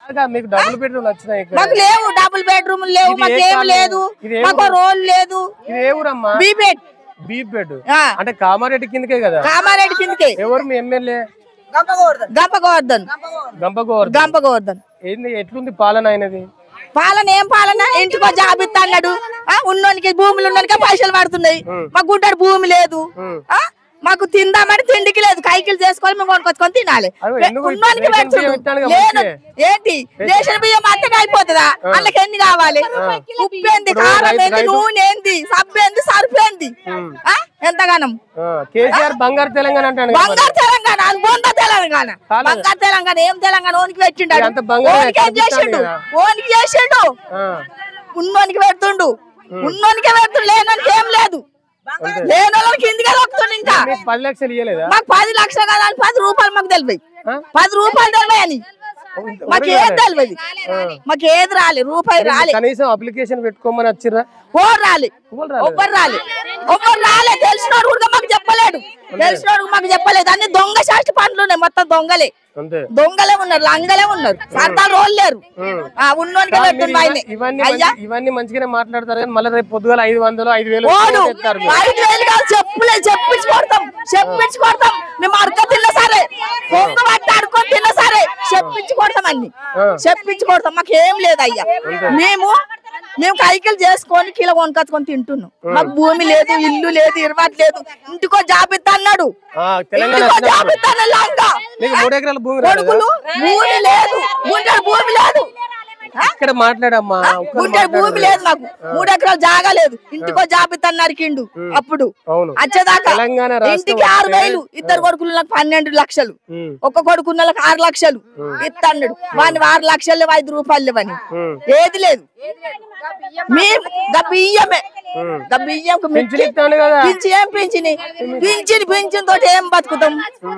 కాదుగా, మీకు double bedroom వచ్చినాయి ఇక్కడ మాకు లేవు డబుల్ బెడ్రూమ్ లేవు ఇది ఏ మాకు ఏం కాలనీ? లేదు ఇది ఏ మాకు ఊరు? రోల్ లేదు ఇది ఏ ఊరమ్మా బీ బెడ్ బీప్ బెడ్ ఆ, అంటే కామారెడ్డి కిందకే కదా కామారెడ్డి కిందకి ఎవరు మీ ఎమ్మెల్యే గంపగోవర్ధన్ గంపగోవర్ గంపగోవర్ధన్ ఏంది ఎట్లుంది పాలన అయినది పాలన ఏం పాలన ఇంటికో జాబితా అన్నాడు ఆ, ఉన్నోనికి భూములు ఉన్నోనికే పైసలు పడుతున్నాయి ఉం. మాకు గుంటాడు భూమి లేదు ఉం. ఆ, మాకు తిందామని తిండికి లేదు కైకిలు చేసుకోవాలి మేము కొనుక్కొచ్చుకొని తినాలి అయ్యో, ఎందుకు ఉన్నోనికి రేషన్ పెంచుడు. బియ్యం ఇస్తానుగా లేదు మంచిదే. ఏంటి రేషన్ బియ్యం అంతగా అయిపోతుందా అందులోకి ఎన్ని కావాలి ఉప్పు ఏంది ఇప్పుడు కారం రైతు- ఏంది రైతు- నూనె ఏంది సబ్బు ఏంది సరుపు ఏంది ఆ, ఎంతగానం ఆ, కేసీఆర్ బంగారు తెలంగాణ అంటాడు కదా మరి. బంగారు తెలంగాణ అది బొంద తెలంగాణ కాదు. బంగారు తెలంగాణ ఏం తెలంగాణ ఓనికి పెట్టిండు ఇది అంత బంగారం ఓనికి ఏం కనిపిస్తాంది చేసిండు కదా. ఓనికి చేసిండు ఆ, ఉన్నోనికి పెడుతుండు ఉన్నోనికే పెడుతుండు లేనోనికి ఏం లేదు లేనోళ్ళకి కిందికే దొక్కుతుండు ఇంకా మీకు పది లక్షలు ఇవ్వలేదా మాకు పది లక్షలు కదా అని పది రూపాయలు మాకు తెలివి ఆ? పది రూపాయలు తెలివి అని ఇంత- మాకు ఎవరు ఏది తెలియదు మాకు ఏది రాలే రూపాయి రాలే కనీసం అప్లికేషన్ పెట్టుకోమని వచ్చిర్రా ఓ రాలే ఎవరు రాలేదా? ఒవ్వరు రాలే ఒవ్వరు రాలే తెలిసినోడు కూడా మాకు చెప్పలేడు తెలిసినోడు మాకు చెప్పలేదు అన్ని దొంగ శాస్త్ర పండ్లు ఉన్నాయి మొత్తం దొంగలే అంతే దొంగలే ఉన్నారు లంగలే ఉన్నారు సర్దాలు రోళ్ళు లేరు ఆ ఉన్నోనికే మీరు పెడుతుంది ఆయనే. ఇవ- ఇవన్నీ అయ్యా మంచి- ఇవన్నీ మంచిగానే మాట్లాడతారు కానీ మళ్ళీ రేపు పొద్దుగాల ఐదు వందలు ఐదు వేలు ఓడు చెప్తారు మీరు. ఐదు వేలు కాదు చెప్పులే చెప్పించి కొడతాం చెప్పించి కొడతాం మేము అడక తిన్నా సరే కొంగ పట్టి అడుకొని తిన్నా సరే చెప్పించి కొడతాం అన్ని ఆ. చెప్పించి కొడతాం మాకు ఏం లేదు అయ్యా మేము మేము కైకిలు చేసుకొని కిలో కొనుకొచ్చుకొని తింటున్నాం మాకు భూమి లేదు ఇల్లు లేదు ఇరవట్ లేదు ఇంటికో జాబితా అన్నాడు ఆ, తెలంగాణ ఇంటికో వచ్చినప్పుడు జాబితా అన్నాడు లంక. మీకు మూడు ఎకరాల భూమి రాలేదా? కొడుకులు భూమి లేదు గుంటెడు భూమి లేదు ఆ? ఇక్కడ మాట్లాడమ్మా ఒక్కరు గుంటెడు భూమి లేదు మాకు మూడు ఎకరాలు జాగా లేదు ఇంటికో జాబితా నరికిండు అప్పుడు అవును వచ్చేదాకా తెలంగాణ రాష్ట్రం ఇంటికి ఆరు వస్తే- వేలు ఇద్దరు కొడుకులకు పన్నెండు లక్షలు ఉమ్, ఒక్క కొడుకున్నలకు ఆరు లక్షలు ఇత్తన్నాడు వాని ఆరు లక్షలు లేవు, ఐదు రూపాయలు లేవని ఉమ్, ఏది లేదు మేము గా బియ్యమే గా బియ్యంకు మించి పింఛన్ ఇస్తాను కదా పింఛి ఏం పింఛని పింఛని పింఛన్ తోటి ఏం బతుకుతాం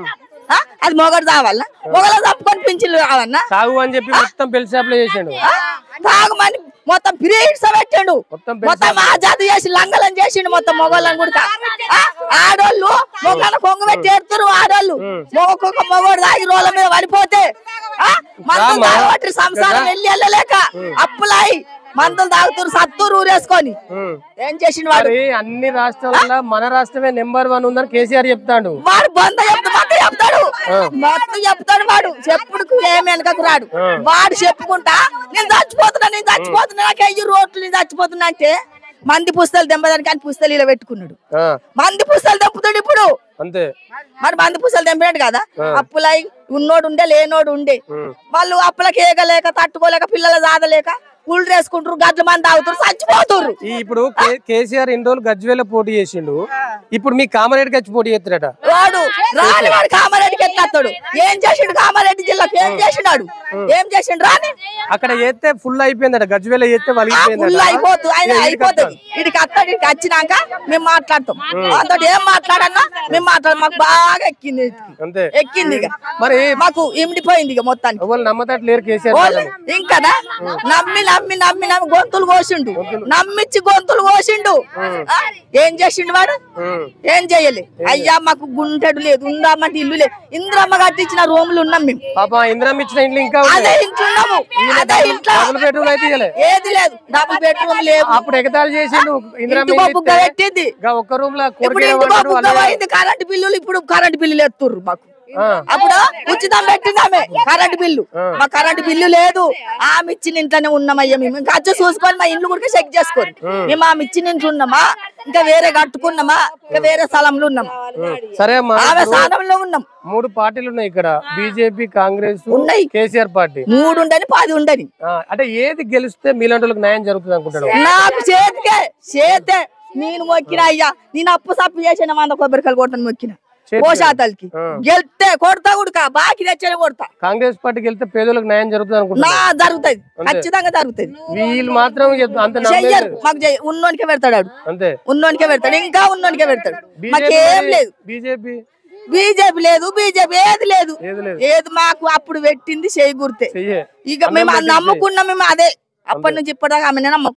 ఆ? అది మొగడు కావాలన్నా మొగలు తప్పుకొని పింఛన్లు కావాలన్నా సాగు అని చెప్పి మొత్తం పెళ్లి షాప్లో చేసిండు ఆ? తాగమని మొత్తం పీరియడ్స్ పెట్టాడు మొత్తం పెళ్లి మొత్తం ఆజాదు చేసి లంగలం చేసిండు మొత్తం మొగోళ్ళని కూడా ఆ? ఆడోళ్ళు మొగలను కొంగ పెట్టి ఏడుతురు ఆడోళ్ళు ఒక్కొక్క మొగోడు తాగి రోడ్ల మీద పడిపోతే ఆ? మందులు రామా. తాగబట్టి సంసారం వెళ్ళి వెళ్ళలేక అప్పులాయి మందులు తాగుతురు సత్తూరు ఊరేసుకొని ఉమ్. ఏం చేసిండు వాడు మరి అన్ని రాష్ట్రాలలో మన రాష్ట్రమే నెంబర్ వన్ ఉందని కేసీఆర్ చెప్తాడు వాడు బొంద చెప్తా మొత్తం చెప్తాడు మొత్తం చెప్తాడు వాడు చెప్పుడుకు ఏమి వెనకకు రాడు వాడు చెప్పుకుంటా నేను చచ్చిపోతున్నా నేను చచ్చిపోతున్నా నాకు అయ్యి రోడ్లు నేను చచ్చిపోతున్నా అంటే మంది పుస్తలు దెంపదానికి అని పుస్తలు ఇలా పెట్టుకున్నాడు ఆ, మంది పుస్తలు దెంపుతాడు ఇప్పుడు అంతే మరి మంది పుస్తలు తెంపినాడు కదా అప్పులై ఉన్నోడు ఉండే లేనోడు ఉండే వాళ్ళు అప్పులకి ఏగలేక తట్టుకోలేక పిల్లలు దాదలేక ఉళ్ళు వేసుకుంటారు గడ్ల మంది తాగుతారు చచ్చిపోతుర్రు ఈ ఇప్పుడు కే- కేసీఆర్ ఇన్ని రోజులు గజ్వేల పోటీ చేసిండు ఇప్పుడు మీ కామారెడ్డికి వచ్చి పోటీ చేస్తాడట వాడు రాని వాడు కామారెడ్డికి ఎట్లస్తాడు ఏం చేసిండు కామారెడ్డి జిల్లాకు ఏం చేసినాడు ఏం చేసిండు రాని అక్కడ చేస్తే ఫుల్ అయిపోయిందట గజ్వేల చేస్తే ఫుల్ వలిగిపోయిందట అయిపోతుంది ఆయన ఈడికి అయిపోతుంది ఇడికి అత్తడి ఇడికి వచ్చినాక మేము మాట్లాడతాం అంతో ఏం మాట్లాడన్నా మేము మాట్లాడతాం మాకు బాగా ఎక్కింది ఇటుకి. అంతే ఎక్కింది ఇక మరి మాకు ఇమిడిపోయింది ఇక మొత్తానికి ఎవరు నమ్మతట్టు లేరు కేసీఆర్ ఓన్లీ వాళ్ళని. ఇంకదా నమ్మి నమ్మి నమ్మి నమ్మి గొంతులు కోసిండు నమ్మిచ్చి గొంతులు కోసిండు ఆ, ఏం చేసిండు వాడు ఉమ్, ఏం చెయ్యలే అయ్యా మాకు గుంటెడు లేదు ఉందామంటే ఇల్లు లేదు ఇంద్రమ్మ కట్టించిన రూములు ఉన్నాం మేము పాపం ఇందిరం ఇచ్చిన ఇంట్లో ఇంకా ఉంది. అదే ఇంట్లో ఉన్నాము అదే ఇంట్లో డబుల్ బెడ్రూమ్ అయితే ఇయ్యలే ఏది లేదు డబుల్ బెడ్రూమ్ లేదు అప్పుడు ఎగతాళి చేసిండు ఇందిరం ఇంటికో ఇల్లు బుగ్గ ఇస్తే, పెట్టింది గా ఒక్క రూమ్ లో ఇప్పుడు కోరిక ఇంటికో పడ్డాడు, బుగ్గ వాళ్ళ- పోయింది కరెంట్ బిల్లులు ఇప్పుడు కరెంట్ బిల్లులు ఎత్తుర్రు మాకు ఆ, అప్పుడు ఉచితం పెట్టిందామే కరెంట్ బిల్లు మా కరెంట్ బిల్లు లేదు ఆమె ఇచ్చిన ఇంట్లోనే ఉన్నామయ్యా మేము ఇంకా వచ్చి చూసుకొని మా ఇండ్లు కూడా చెక్ చేసుకోరు మేము ఆమె ఇచ్చిన ఇంట్లో ఉన్నామా ఇంకా వేరే కట్టుకున్నామా ఇంకా వేరే స్థలంలో ఉన్నామా సరే అమ్మా ఆమె స్థానంలో ఉన్నాం మూడు పార్టీలు ఉన్నాయి ఇక్కడ బీజేపీ కాంగ్రెస్ ఉన్నాయి. కేసీఆర్ పార్టీ మూడు ఉండని పది ఉండని ఆ, అంటే ఏది గెలిస్తే మీలాంటి వాళ్ళకి న్యాయం జరుగుతుంది అనుకుంటాడు నాకు చేతికే చేతే నేను మొక్కిన అయ్యా నేను అప్పు సప్పు చేసిన వంద కొబ్బరికాయలు కొడతాను మొక్కిన చేతికే. పోషాతలకి ఆ. గెలితే కొడతా ఉడక బాకి తెచ్చని కొడతా కాంగ్రెస్ పార్టీకి వెళ్తే పేదలకు న్యాయం జరుగుతుంది నా అనుకుంటున్నాడు జరుగుతుంది ఖచ్చితంగా జరుగుతుంది వీళ్ళు మాత్రం చెప్- అంత చెయ్యరు నమ్మలేదు మాకు చెయ్య ఉన్నోనికే పెడతాడు ఆడు. అంతే ఉన్నోనికే పెడతాడు ఇంకా ఉన్నోనికే పెడతాడు మాకేం లేదు బీజేపీ బీజేపీ లేదు బీజేపీ ఏది లేదు ఏది లేదు ఏది మాకు అప్పుడు పెట్టింది చేయి గుర్తే చెయ్యే ఇక మేము అది నమ్ముకున్నాం మేము అదే అప్పటి నుంచి ఇప్పటిదాకా ఆమె నమ్మకం